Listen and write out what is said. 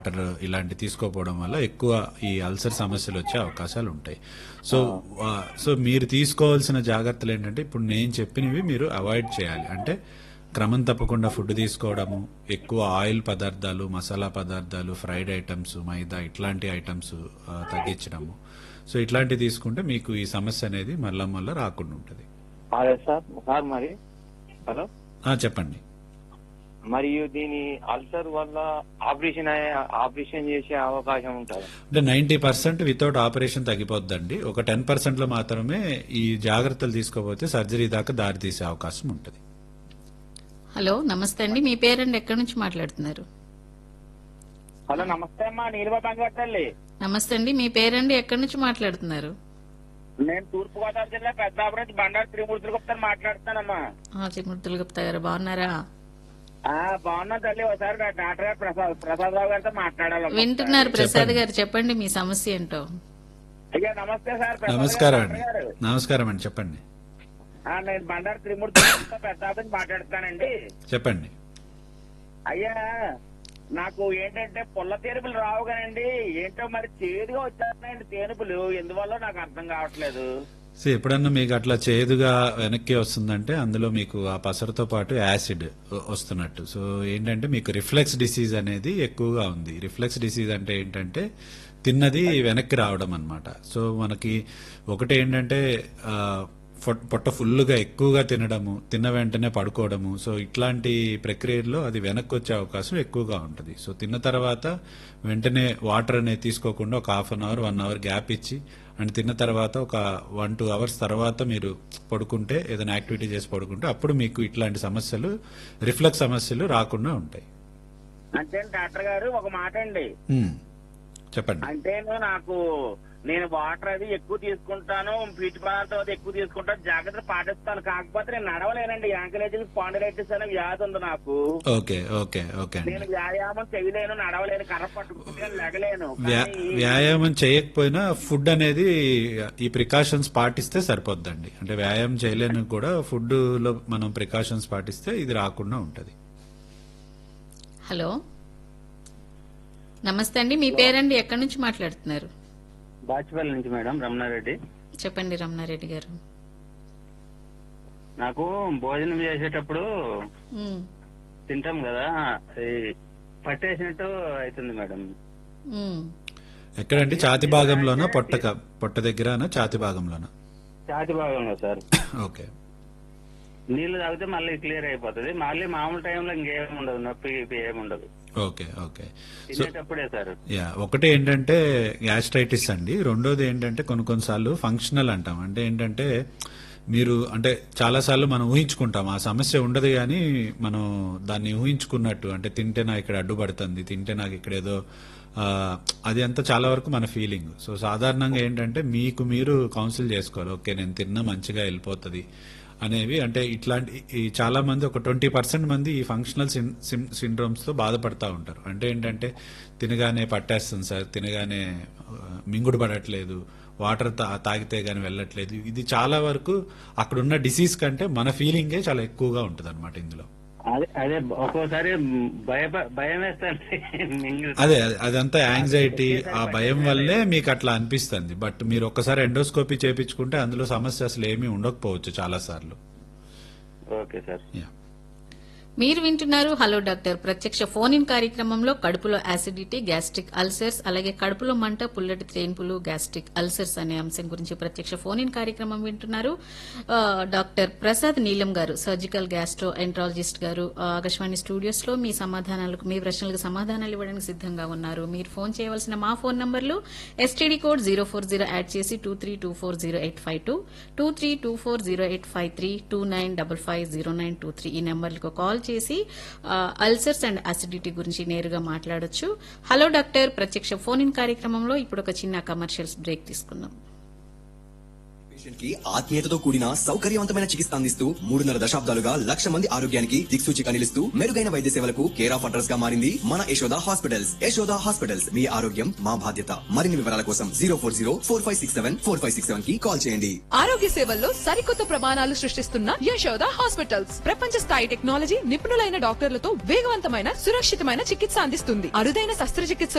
Water ఇలాంటి తీసుకోపోవడం వల్ల ఎక్కువ ఈ అల్సర్ సమస్యలు వచ్చే అవకాశాలు ఉంటాయి సో ఆ, సో మీరు తీసుకోవాల్సిన జాగ్రత్తలు ఏంటంటే ఇప్పుడు నేను చెప్పినవి మీరు అవాయిడ్ చేయాలి అంటే క్రమం తప్పకుండా ఫుడ్ తీసుకోవడము ఎక్కువ ఆయిల్ పదార్థాలు మసాలా పదార్థాలు ఫ్రైడ్ ఐటమ్స్ మైదా ఇట్లాంటి ఐటమ్స్ ఆ, తగ్గించడము సో ఇట్లాంటివి తీసుకుంటే మీకు ఈ సమస్య అనేది మళ్ళా మళ్ళా రాకుండా ఉంటుంది అదే సార్ సార్ మరి హలో ఆ, చెప్పండి మరియు దీని అల్సర్ వల్ల ఆపరేషన్ అయ్యే ఆపరేషన్ చేసే అవకాశం ఉంటుంది అంటే నైన్టీ పర్సెంట్ వితౌట్ ఆపరేషన్ తగ్గిపోద్దండి ఒక టెన్ పర్సెంట్ లో మాత్రమే ఈ జాగ్రత్తలు తీసుకోకపోతే సర్జరీ దాకా దారి తీసే అవకాశం ఉంటుంది హలో నమస్తే అండి మీ పేరండి ఎక్కడి నుంచి మాట్లాడుతున్నారు హలో నమస్తే అమ్మా నీలిబాబు కట్టండి నమస్తే అండి మీ పేరండి ఎక్కడి నుంచి మాట్లాడుతున్నారు నేను తూర్పు గోదావరి జిల్లా పెద్దాపురం నుంచి బండారు త్రిమూర్తులు గుప్తా మాట్లాడుతానమ్మా ఆ, చిరుమూర్తులు గుప్తా గారు బాగున్నారా ఆ బాగున్నా తల్లి ఒకసారి నా డాక్టర్ గారు ప్రసాద్ ప్రసాద్ రావు గారితో మాట్లాడాలమ్మా వింటున్నారు ప్రసాద్ గారు చెప్పండి మీ సమస్య ఏంటో అయ్యా నమస్తే సార్ ప్రసాద్ నమస్కారం గారు, అండి డాక్టర్ గారు. నమస్కారం అండి చెప్పండి ఆ, నేను బండారు త్రిమూర్తి పెద్దాపురం నుంచి మాట్లాడుతానండి చెప్పండి అయ్యా నాకు ఏంటంటే పుల్ల తేనుపులు రావు కానండి ఏంటో మరి చేదుగా వచ్చేస్తున్నాయండి తేనుపులు ఎందువల్ల నాకు అర్థం కావట్లేదు సో ఎప్పుడన్నా మీకు అట్లా చేదుగా వెనక్కి వస్తుందంటే అందులో మీకు ఆ పసరుతో పాటు యాసిడ్ వ- వస్తున్నట్టు సో ఏంటంటే మీకు రిఫ్లెక్స్ డిసీజ్ అనేది ఎక్కువగా ఉంది రిఫ్లెక్స్ డిసీజ్ అంటే ఏంటంటే తిన్నది వెనక్కి రావడం అన్నమాట సో మనకి ఒకటి ఏంటంటే ఆ, పొట్- పొట్ట ఫుల్గా ఎక్కువగా తినడము తిన్న వెంటనే పడుకోవడము సో ఇట్లాంటి ప్రక్రియల్లో అది వెనక్కి వచ్చే అవకాశం ఎక్కువగా ఉంటుంది సో తిన్న తర్వాత వెంటనే వాటర్ అనేది తీసుకోకుండా ఒక half an hour one hour gap ఇచ్చి అండ్ తిన్న తర్వాత ఒక వన్ టూ అవర్స్ తర్వాత మీరు పడుకుంటే ఏదైనా యాక్టివిటీ చేసి పడుకుంటే అప్పుడు మీకు ఇట్లాంటి సమస్యలు రిఫ్లెక్స్ సమస్యలు రాకుండా ఉంటాయి అంటే డాక్టర్ గారు ఒక మాట అండి ఉమ్, చెప్పండి అంటే నాకు నేను వాటర్ అది ఎక్కువ తీసుకుంటాను పీచు పదార్థం అది ఎక్కువ తీసుకుంటాను జాగ్రత్త పాటిస్తాను కాకపోతే నేను నడవలేనండి యాంకలేజింగ్ స్పాండిలైటిస్ అనే వ్యాధి ఉంది నాకు ఓకే ఓకే ఓకే అండి నేను వ్యాయామం చేయలేను నడవలేను కర్ర పట్టుకుంటే లెగలేను వ్యా- కానీ వ్యాయామం చేయకపోయినా ఫుడ్ అనేది ఈ ప్రికాషన్స్ పాటిస్తే సరిపోద్దండి అంటే వ్యాయామం చేయలేని కూడా ఫుడ్ లో మనం ప్రికాషన్స్ పాటిస్తే ఇది రాకుండా ఉంటది హలో నమస్తే అండి మీ పేరండి ఎక్కడి నుంచి మాట్లాడుతున్నారు బాచిపల్లి నుంచి మేడం రమణారెడ్డి చెప్పండి రమణారెడ్డి గారు నాకు భోజనం చేసేటప్పుడు ఉమ్, తింటాం కదా ఈ పట్టేసినట్టు అవుతుంది మేడం ఉమ్. ఎక్కడండి ఛాతి భాగంలోనా పొట్ట క- పొట్ట దగ్గరనా ఛాతి భాగంలోనా ఛాతి భాగంలో సార్ ఓకే నీళ్లు తాగితే మళ్ళీ క్లియర్ అయిపోతుంది మళ్ళీ మామూలు టైంలో ఇంకేం ఉండదు నొప్పి గిప్పి ఏం ఉండదు ఓకే ఓకే సో తినేటప్పుడే సార్ యా ఒకటి ఏంటంటే గ్యాస్ట్రైటిస్ అండి రెండోది ఏంటంటే కొన్ని కొన్నిసార్లు ఫంక్షనల్ అంటాం అంటే ఏంటంటే మీరు అంటే చాలాసార్లు మనం ఊహించుకుంటాం ఆ సమస్య ఉండదు కానీ మనం దాన్ని ఊహించుకున్నట్టు అంటే తింటే నాకు ఇక్కడ అడ్డుపడుతుంది తింటే నాకు ఇక్కడ ఏదో ఆ, అది అంతా చాలా వరకు మన ఫీలింగ్ సో సాధారణంగా ఏంటంటే మీకు మీరు కౌన్సిల్ చేసుకోవాలి ఓకే నేను తిన్నా మంచిగా వెళ్ళిపోతుంది అనేవి అంటే ఇట్లాంటి ఈ చాలా మంది ఒక ట్వంటీ పర్సెంట్ మంది ఈ ఫంక్షనల్ సిండ్రోమ్స్ తో బాధపడతా ఉంటారు అంటే ఏంటంటే తినగానే పట్టేస్తుంది సార్ తినగానే ఆ, మింగుడు పడట్లేదు వాటర్ తా తాగితే గానీ వెళ్ళట్లేదు ఇది చాలా వరకు అక్కడున్న డిసీజ్ కంటే మన ఫీలింగే చాలా ఎక్కువగా ఉంటుంది ఇందులో అదే అదే ఒక్కోసారి భయ భయం వేస్తుంది అదే అదే, అదంతా యాంగ్జైటీ ఆ భయం వల్లే మీకు అట్లా అనిపిస్తుంది బట్ మీరు ఒక్కసారి ఎండోస్కోపీ చేపించుకుంటే అందులో సమస్య అసలు ఏమీ ఉండకపోవచ్చు చాలా సార్లు ఓకే సార్ యా మీరు వింటున్నారు హలో డాక్టర్ ప్రత్యక్ష ఫోన్ ఇన్ కార్యక్రమంలో కడుపులో యాసిడిటీ గ్యాస్ట్రిక్ అల్సర్స్ అలాగే కడుపులో మంట పుల్లటి త్రేన్పులు గ్యాస్ట్రిక్ అల్సర్స్ అనే అంశం గురించి ప్రత్యక్ష ఫోన్ ఇన్ కార్యక్రమం వింటున్నారు ఆ, డాక్టర్ ప్రసాద్ నీలం గారు సర్జికల్ గ్యాస్ట్రో ఎంట్రాలజిస్ట్ గారు ఆ, ఆకాశవాణి స్టూడియోస్ లో మీ సమాధానాలకు మీ ప్రశ్నలకు సమాధానాలు ఇవ్వడానికి సిద్ధంగా ఉన్నారు మీరు ఫోన్ చేయవలసిన మా ఫోన్ నంబర్లు STD code zero four zero add చేసి two three two four zero eight five two two three two four zero eight five three two nine double five zero nine two three ఈ నెంబర్లకు call చేసి ఆ, ulcers and acidity గురించి నేరుగా మాట్లాడొచ్చు hello doctor ప్రత్యక్ష phone in కార్యక్రమంలో ఇప్పుడు ఒక చిన్న కమర్షియల్స్ బ్రేక్ తీసుకుందాం పేషెంట్ కి ఆత్మీయతతో కూడిన సౌకర్యవంతమైన చికిత్స అందిస్తూ మూడున్నర దశాబ్దాలుగా లక్ష మంది ఆరోగ్యానికి దిక్సూచిగా నిలుస్తూ మెరుగైన వైద్య సేవలకు కేర్ ఆఫ్ అడ్రస్ గా మారింది మన యశోద హాస్పిటల్స్ యశోద హాస్పిటల్స్ మీ ఆరోగ్యం మా బాధ్యత మరిన్ని వివరాల కోసం zero four zero four five six seven four five six seven కి కాల్ చేయండి ఆరోగ్య సేవల్లో సరికొత్త ప్రమాణాలు సృష్టిస్తున్న యశోద హాస్పిటల్స్ ప్రపంచ స్థాయి టెక్నాలజీ నిపుణులైన డాక్టర్లతో వేగవంతమైన సురక్షితమైన చికిత్స అందిస్తుంది అరుదైన శస్త్రచికిత్స